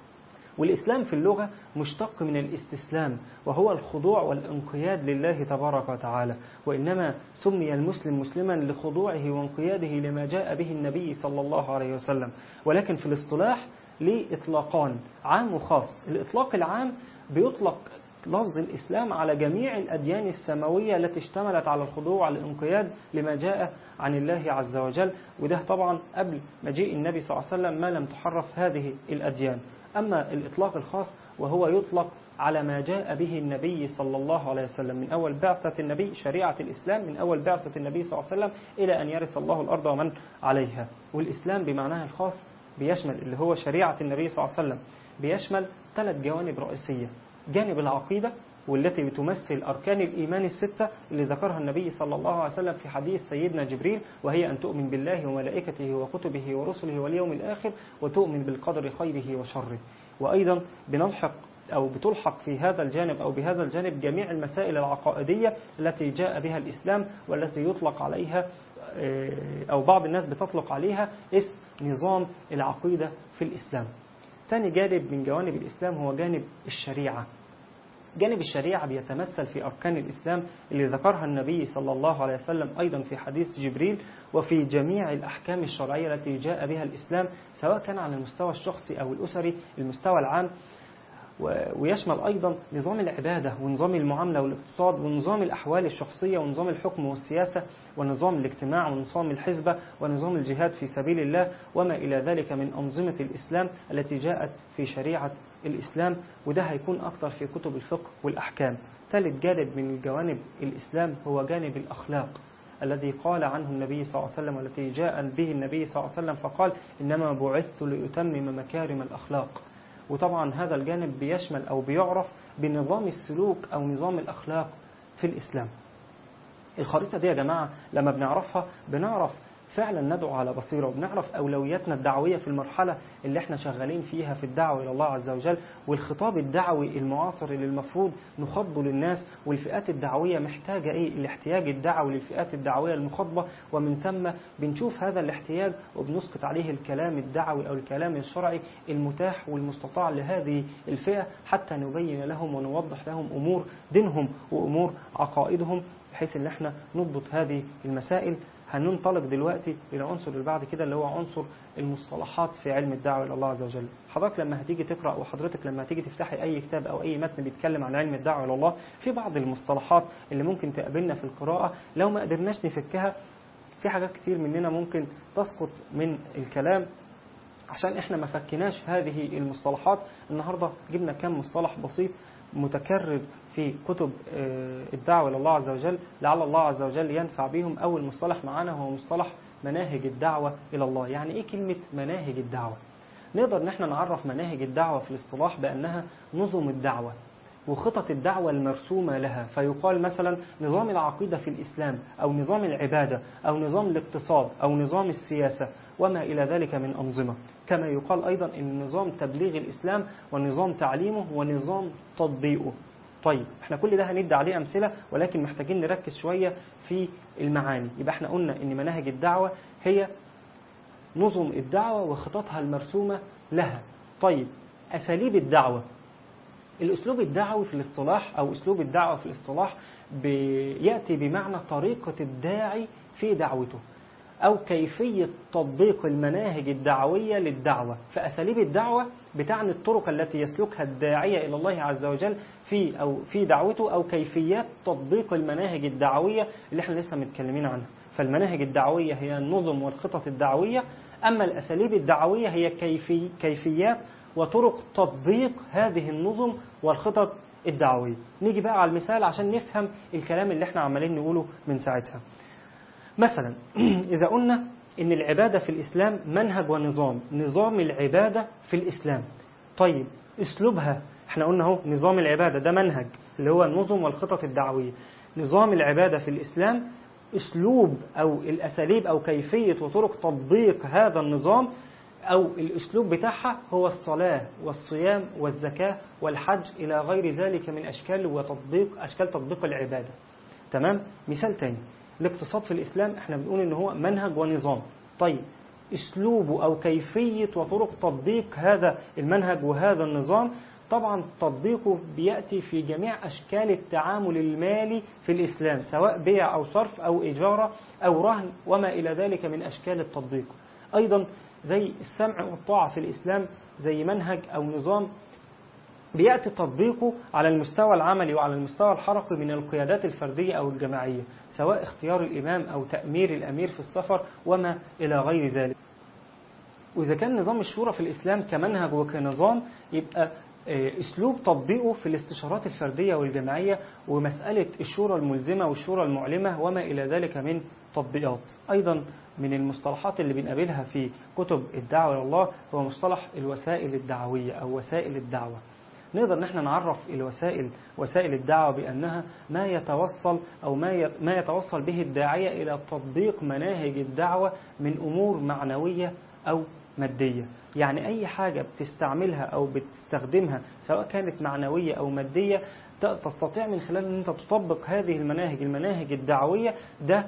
والإسلام في اللغة مشتق من الاستسلام وهو الخضوع والانقياد لله تبارك وتعالى وإنما سمي المسلم مسلما لخضوعه وانقياده لما جاء به النبي صلى الله عليه وسلم ولكن في الاصطلاح ليه إطلاقان عام وخاص الإطلاق العام بيطلق لفظ الإسلام على جميع الأديان السماوية التي اشتملت على الخضوع والانقياد لما جاء عن الله عز وجل وده طبعا قبل مجيء النبي صلى الله عليه وسلم ما لم تحرف هذه الأديان أما الإطلاق الخاص وهو يطلق على ما جاء به النبي صلى الله عليه وسلم من أول بعثة النبي شريعة الإسلام من أول بعثة النبي صلى الله عليه وسلم إلى أن يرث الله الأرض ومن عليها والإسلام بمعناه الخاص بيشمل اللي هو شريعة النبي صلى الله عليه وسلم بيشمل ثلاث جوانب رئيسية جانب العقيدة والتي بتمثل أركان الإيمان الستة اللي ذكرها النبي صلى الله عليه وسلم في حديث سيدنا جبريل وهي أن تؤمن بالله وملائكته وكتبه ورسله واليوم الآخر وتؤمن بالقدر خيره وشره وأيضا بنلحق أو بتلحق في هذا الجانب أو بهذا الجانب جميع المسائل العقائدية التي جاء بها الإسلام والتي يطلق عليها أو بعض الناس بتطلق عليها اسم نظام العقيدة في الإسلام ثاني جانب من جوانب الإسلام هو جانب الشريعة جانب الشريعة بيتمثل في أركان الإسلام اللي ذكرها النبي صلى الله عليه وسلم أيضا في حديث جبريل وفي جميع الأحكام الشرعية التي جاء بها الإسلام سواء كان على المستوى الشخصي أو الأسري المستوى العام ويشمل أيضا نظام العبادة ونظام المعاملة والاقتصاد ونظام الأحوال الشخصية ونظام الحكم والسياسة ونظام الاجتماع ونظام الحزبة ونظام الجهاد في سبيل الله وما إلى ذلك من أنظمة الإسلام التي جاءت في شريعة الإسلام وده هيكون أكثر في كتب الفقه والأحكام ثالث جانب من جوانب الإسلام هو جانب الأخلاق الذي قال عنه النبي صلى الله عليه وسلم والتي جاء به النبي صلى الله عليه وسلم فقال إنما بعثت لأتمم مكارم الأخلاق وطبعا هذا الجانب بيشمل أو بيعرف بنظام السلوك أو نظام الأخلاق في الإسلام الخريطة دي يا جماعة لما بنعرفها بنعرف فعلا ندعو على بصيرة وبنعرف أولوياتنا الدعوية في المرحلة اللي احنا شغالين فيها في الدعوة إلى الله عز وجل والخطاب الدعوي المعاصر اللي المفروض نخاطبه للناس والفئات الدعوية محتاجة إيه الاحتياج الدعوي للفئات الدعوية المخاطبة ومن ثم بنشوف هذا الاحتياج وبنسقط عليه الكلام الدعوي أو الكلام الشرعي المتاح والمستطاع لهذه الفئة حتى نبين لهم ونوضح لهم أمور دينهم وأمور عقائدهم بحيث ان احنا نضبط هذه المسائل هننطلق دلوقتي إلى عنصر اللي بعد كده اللي هو عنصر المصطلحات في علم الدعوة إلى الله عز وجل حضرتك لما هتيجي تقرأ وحضرتك لما هتيجي تفتحي أي كتاب أو أي متن بيتكلم عن علم الدعوة إلى الله في بعض المصطلحات اللي ممكن تقابلنا في القراءة لو ما قدرناش نفكها في حاجات كتير مننا ممكن تسقط من الكلام عشان احنا ما فكناش هذه المصطلحات النهارده جبنا كم مصطلح بسيط متكرر في كتب الدعوة إلى الله عز وجل لعل الله عز وجل ينفع بهم أول مصطلح معانا هو مصطلح مناهج الدعوة إلى الله يعني إيه كلمة مناهج الدعوة نقدر نحن نعرف مناهج الدعوة في الاصطلاح بأنها نظم الدعوة وخطط الدعوة المرسومة لها فيقال مثلا نظام العقيدة في الإسلام أو نظام العبادة أو نظام الاقتصاد أو نظام السياسة وما إلى ذلك من أنظمة كما يقال أيضا أن نظام تبليغ الإسلام ونظام تعليمه ونظام تطبيقه طيب احنا كل ده هندي عليه أمثلة ولكن محتاجين نركز شوية في المعاني يبقى احنا قلنا أن مناهج الدعوة هي نظم الدعوة وخططها المرسومة لها طيب أساليب الدعوة الأسلوب الدعوي في الاصطلاح أو أسلوب الدعوة في الاصطلاح بيأتي بمعنى طريقة الداعي في دعوته أو كيفية تطبيق المناهج الدعوية للدعوة فأساليب الدعوة بتعني الطرق التي يسلكها الداعية إلى الله عز وجل في أو في دعوته أو كيفيات تطبيق المناهج الدعوية اللي احنا لسه متكلمين عنها فالمناهج الدعوية هي النظم والخطط الدعوية أما الأساليب الدعوية هي كيفي كيفيات وطرق تطبيق هذه النظم والخطط الدعوية نيجي بقى على المثال عشان نفهم الكلام اللي احنا عمالين نقوله من ساعتها مثلا إذا قلنا إن العبادة في الإسلام منهج ونظام نظام العبادة في الإسلام طيب أسلوبها احنا قلنا اهو نظام العبادة ده منهج اللي هو النظم والخطط الدعوية نظام العبادة في الإسلام أسلوب أو الأساليب أو كيفية وطرق تطبيق هذا النظام أو الأسلوب بتاعها هو الصلاة والصيام والزكاة والحج إلى غير ذلك من أشكال وتطبيق أشكال تطبيق العبادة تمام مثال تاني الاقتصاد في الإسلام احنا بنقول إن هو منهج ونظام طيب أسلوبه أو كيفية وطرق تطبيق هذا المنهج وهذا النظام طبعا تطبيقه بيأتي في جميع أشكال التعامل المالي في الإسلام سواء بيع أو صرف أو إجارة أو رهن وما إلى ذلك من أشكال التطبيق أيضا زي السمع والطاعة في الإسلام زي منهج أو نظام بيأتي تطبيقه على المستوى العملي وعلى المستوى الحركي من القيادات الفردية أو الجماعية سواء اختيار الإمام أو تأمير الأمير في السفر وما إلى غير ذلك وإذا كان نظام الشورى في الإسلام كمنهج وكنظام يبقى اسلوب تطبيقه في الاستشارات الفرديه والجماعيه ومساله الشورى الملزمه والشورى المعلمه وما الى ذلك من تطبيقات. ايضا من المصطلحات اللي بنقابلها في كتب الدعوه الى الله هو مصطلح الوسائل الدعويه او وسائل الدعوه. نقدر ان احنا نعرف الوسائل وسائل الدعوه بانها ما يتوصل او ما ما يتوصل به الداعيه الى تطبيق مناهج الدعوه من امور معنويه او مادية يعني أي حاجة بتستعملها أو بتستخدمها سواء كانت معنوية أو مادية تستطيع من خلال أن أنت تطبق هذه المناهج المناهج الدعوية ده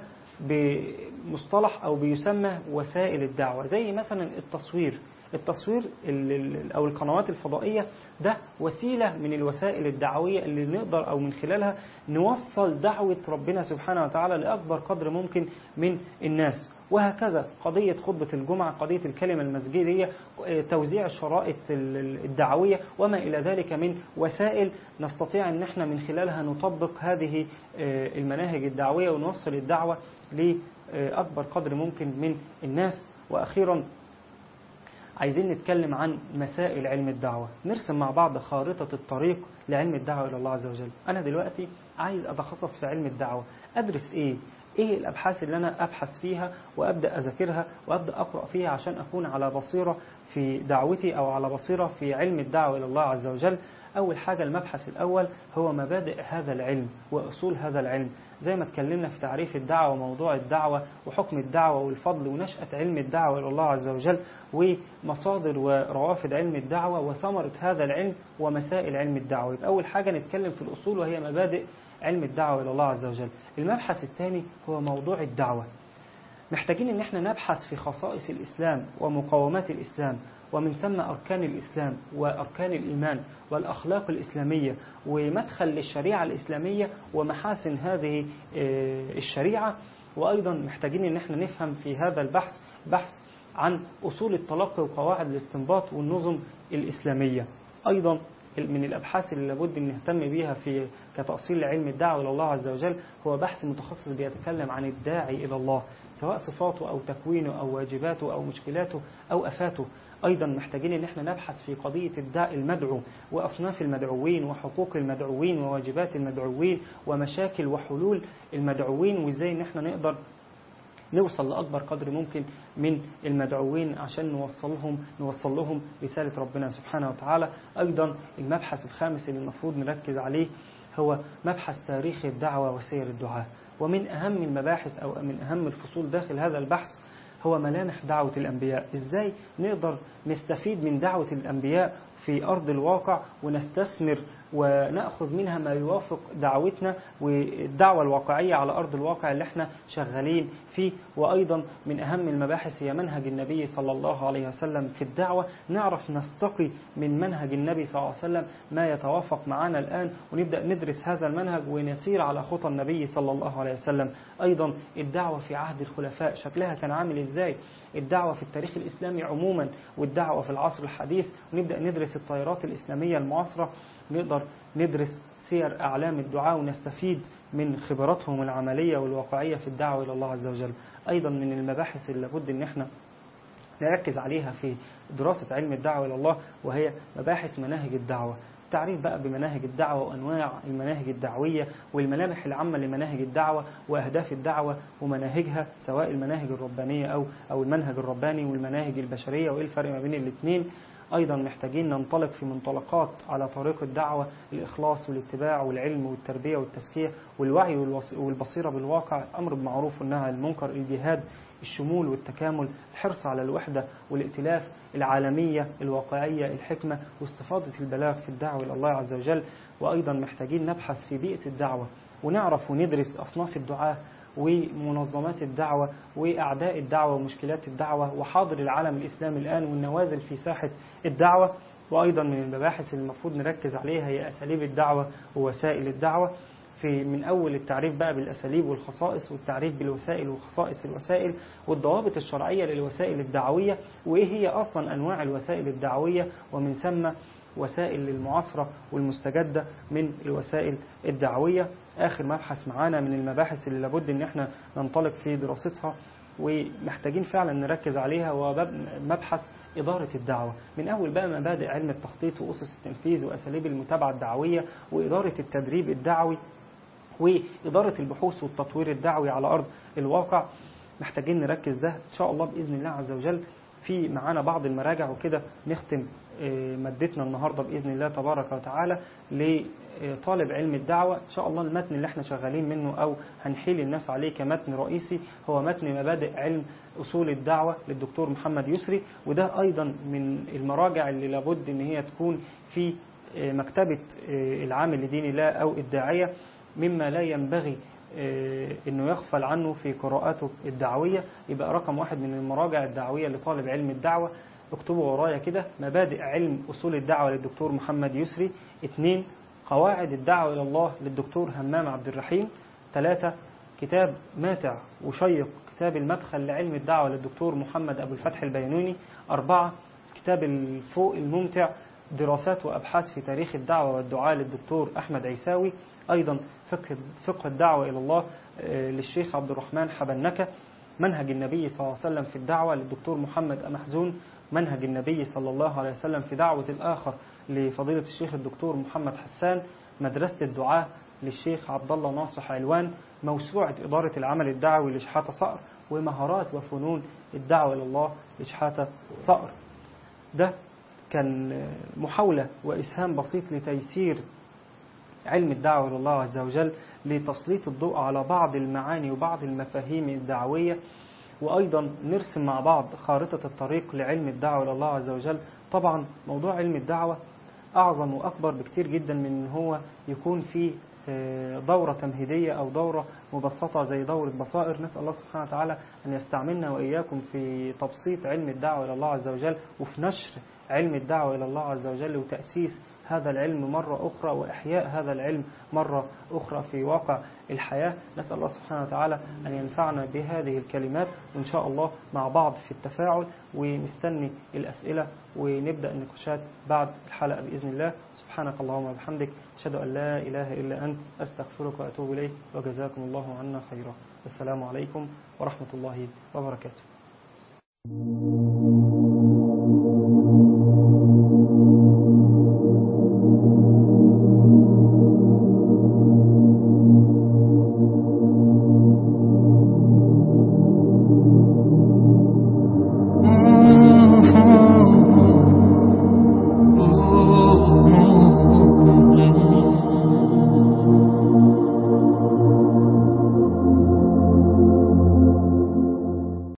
بمصطلح أو بيسمى وسائل الدعوة زي مثلا التصوير التصوير أو القنوات الفضائية ده وسيلة من الوسائل الدعوية اللي نقدر أو من خلالها نوصل دعوة ربنا سبحانه وتعالى لأكبر قدر ممكن من الناس وهكذا قضية خطبة الجمعة قضية الكلمة المسجدية توزيع الشرائط الدعوية وما إلى ذلك من وسائل نستطيع أن احنا من خلالها نطبق هذه المناهج الدعوية ونوصل الدعوة لأكبر قدر ممكن من الناس وأخيرا عايزين نتكلم عن مسائل علم الدعوة نرسم مع بعض خارطة الطريق لعلم الدعوة إلى الله عز وجل أنا دلوقتي عايز أتخصص في علم الدعوة أدرس إيه ايه الابحاث اللي انا ابحث فيها وابدا اذاكرها وابدا اقرا فيها عشان اكون على بصيره في دعوتي او على بصيره في علم الدعوه الى الله عز وجل اول حاجه المبحث الاول هو مبادئ هذا العلم واصول هذا العلم زي ما اتكلمنا في تعريف الدعوه وموضوع الدعوه وحكم الدعوه والفضل ونشاه علم الدعوه الى الله عز وجل ومصادر وروافد علم الدعوه وثمره هذا العلم ومسائل علم الدعوه يبقى اول حاجه نتكلم في الاصول وهي مبادئ علم الدعوة إلى الله عز وجل المبحث الثاني هو موضوع الدعوة محتاجين ان احنا نبحث في خصائص الإسلام ومقومات الإسلام ومن ثم أركان الإسلام وأركان الإيمان والأخلاق الإسلامية ومدخل للشريعة الإسلامية ومحاسن هذه الشريعة وأيضا محتاجين إن احنا نفهم في هذا البحث بحث عن أصول التلقي وقواعد الاستنباط والنظم الإسلامية أيضا من الأبحاث اللي لابد أن نهتم بيها في كتأصيل علم الدعوة إلى الله عز وجل هو بحث متخصص بيتكلم عن الداعي إلى الله سواء صفاته أو تكوينه أو واجباته أو مشكلاته أو أفاته أيضا محتاجين أن احنا نبحث في قضية الداء المدعو وأصناف المدعوين وحقوق المدعوين وواجبات المدعوين ومشاكل وحلول المدعوين وإزاي أن احنا نقدر نوصل لأكبر قدر ممكن من المدعوين عشان نوصلهم نوصل لهم رسالة ربنا سبحانه وتعالى أيضا المبحث الخامس اللي المفروض نركز عليه هو مبحث تاريخ الدعوة وسير الدعاء ومن أهم المباحث أو من أهم الفصول داخل هذا البحث هو ملامح دعوة الأنبياء إزاي نقدر نستفيد من دعوة الأنبياء في أرض الواقع ونستثمر ونأخذ منها ما يوافق دعوتنا والدعوة الواقعية على أرض الواقع اللي احنا شغالين فيه وأيضا من أهم المباحث هي منهج النبي صلى الله عليه وسلم في الدعوة نعرف نستقي من منهج النبي صلى الله عليه وسلم ما يتوافق معنا الآن ونبدأ ندرس هذا المنهج ونسير على خطى النبي صلى الله عليه وسلم أيضا الدعوة في عهد الخلفاء شكلها كان عامل إزاي الدعوة في التاريخ الإسلامي عموما والدعوة في العصر الحديث ونبدأ ندرس التيارات الإسلامية المعاصرة نقدر ندرس سير أعلام الدعاء ونستفيد من خبراتهم العملية والواقعية في الدعوة إلى الله عز وجل أيضا من المباحث اللي لابد أن احنا نركز عليها في دراسة علم الدعوة إلى الله وهي مباحث مناهج الدعوة التعريف بقى بمناهج الدعوة وأنواع المناهج الدعوية والملامح العامة لمناهج الدعوة وأهداف الدعوة ومناهجها سواء المناهج الربانية أو أو المنهج الرباني والمناهج البشرية وإيه الفرق ما بين الاثنين أيضا محتاجين ننطلق في منطلقات على طريق الدعوة الإخلاص والاتباع والعلم والتربية والتزكية والوعي والبصيرة بالواقع الأمر بالمعروف والنهي عن المنكر الجهاد الشمول والتكامل الحرص على الوحدة والائتلاف العالمية الواقعية الحكمة واستفاضة البلاغ في الدعوة إلى الله عز وجل وأيضا محتاجين نبحث في بيئة الدعوة ونعرف وندرس أصناف الدعاة ومنظمات الدعوة وأعداء الدعوة ومشكلات الدعوة وحاضر العالم الإسلامي الآن والنوازل في ساحة الدعوة وأيضا من المباحث اللي المفروض نركز عليها هي أساليب الدعوة ووسائل الدعوة في من أول التعريف بقى بالأساليب والخصائص والتعريف بالوسائل وخصائص الوسائل والضوابط الشرعية للوسائل الدعوية وإيه هي أصلا أنواع الوسائل الدعوية ومن ثم وسائل المعاصرة والمستجدة من الوسائل الدعوية آخر مبحث معانا من المباحث اللي لابد إن احنا ننطلق في دراستها ومحتاجين فعلا نركز عليها ومبحث إدارة الدعوة من أول بقى مبادئ علم التخطيط وأسس التنفيذ وأساليب المتابعة الدعوية وإدارة التدريب الدعوي وإدارة البحوث والتطوير الدعوي على أرض الواقع محتاجين نركز ده إن شاء الله بإذن الله عز وجل في معانا بعض المراجع وكده نختم مادتنا النهاردة بإذن الله تبارك وتعالى لطالب علم الدعوة إن شاء الله المتن اللي احنا شغالين منه أو هنحيل الناس عليه كمتن رئيسي هو متن مبادئ علم أصول الدعوة للدكتور محمد يسري وده أيضا من المراجع اللي لابد إن هي تكون في مكتبة العامل لدين الله أو الداعية مما لا ينبغي انه يغفل عنه في قراءاته الدعويه يبقى رقم واحد من المراجع الدعويه لطالب علم الدعوه اكتبوا ورايا كده مبادئ علم اصول الدعوه للدكتور محمد يسري اثنين قواعد الدعوه الى الله للدكتور همام عبد الرحيم ثلاثه كتاب ماتع وشيق كتاب المدخل لعلم الدعوه للدكتور محمد ابو الفتح البينوني اربعه كتاب الفوق الممتع دراسات وابحاث في تاريخ الدعوه والدعاء للدكتور احمد عيساوي ايضا فقه فقه الدعوه الى الله للشيخ عبد الرحمن حبنكه منهج النبي صلى الله عليه وسلم في الدعوه للدكتور محمد محزون منهج النبي صلى الله عليه وسلم في دعوه الاخر لفضيله الشيخ الدكتور محمد حسان مدرسه الدعاء للشيخ عبد الله ناصح علوان موسوعه اداره العمل الدعوي لشحاته صقر ومهارات وفنون الدعوه الى الله لشحاته صقر ده كان محاولة وإسهام بسيط لتيسير علم الدعوة إلى الله عز وجل لتسليط الضوء على بعض المعاني وبعض المفاهيم الدعوية وأيضا نرسم مع بعض خارطة الطريق لعلم الدعوة إلى الله عز وجل طبعا موضوع علم الدعوة أعظم وأكبر بكتير جدا من أن هو يكون في دورة تمهيدية أو دورة مبسطة زي دورة بصائر نسأل الله سبحانه وتعالى أن يستعملنا وإياكم في تبسيط علم الدعوة إلى الله عز وجل وفي نشر علم الدعوة إلى الله عز وجل وتأسيس هذا العلم مرة أخرى وإحياء هذا العلم مرة أخرى في واقع الحياة نسأل الله سبحانه وتعالى أن ينفعنا بهذه الكلمات وإن شاء الله مع بعض في التفاعل ونستني الأسئلة ونبدأ النقاشات بعد الحلقة بإذن الله سبحانك اللهم وبحمدك أشهد أن لا إله إلا أنت أستغفرك وأتوب إليك وجزاكم الله عنا خيرا السلام عليكم ورحمة الله وبركاته